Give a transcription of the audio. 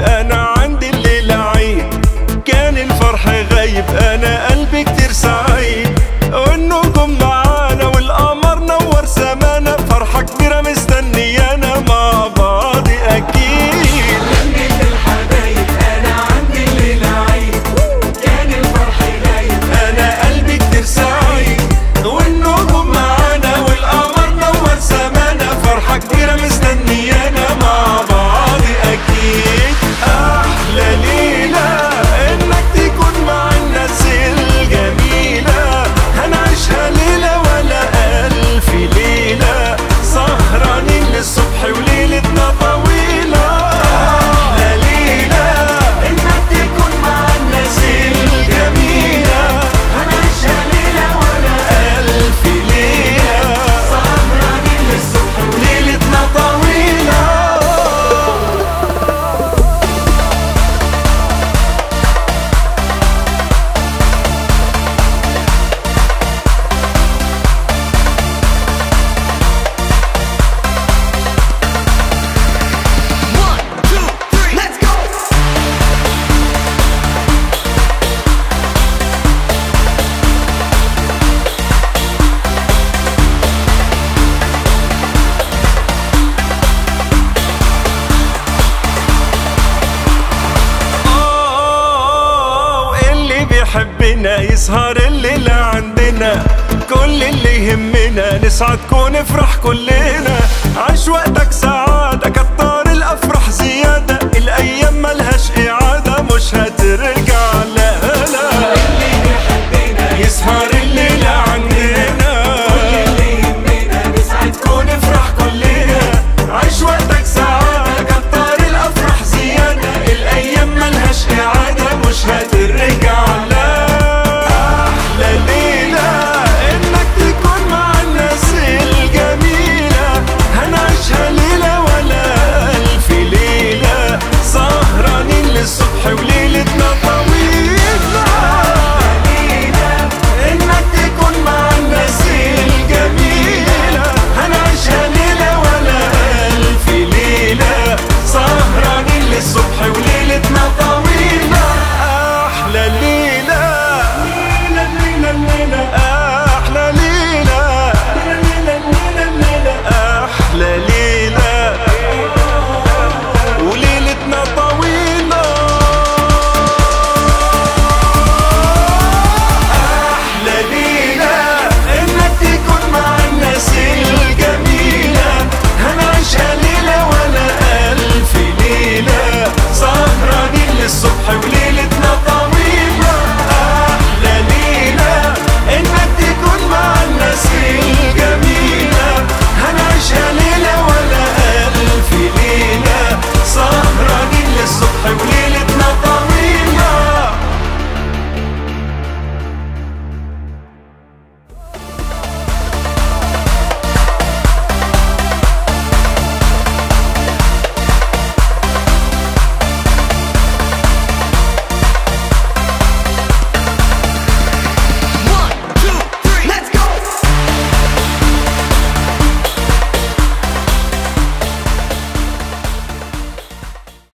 انا عندي الليلة عيد كان الفرح غايب انا قلبي كتير سعيد والنجوم معانا والقمر نور سمانا فرحة كبيرة مستنيانا مع بعض اكيد لمة الحبايب أنا عندي الليلة عيد كان الفرح غايب انا قلبي كتير سعيد والنجوم معانا والقمر نور سمانا فرحة كبيرة مستنيانا مع بعض اكيد احلى ليلة انك تكون مع الناس الجميلة هنعيشها ليلة ولا الف ليلة سهرانين للصبح وليلتنا طويلة احلى ليلة انك تكون مع الناس الجميلة هنعيشها ليلة ولا ألف ليلة سهرانين للصبح ليلتنا طويلة آه، اللي بيحبنا يسهر الليلة عندنا كل اللي يهمنا نسعد كون نفرح كلنا عيش وقتك سعادة كتر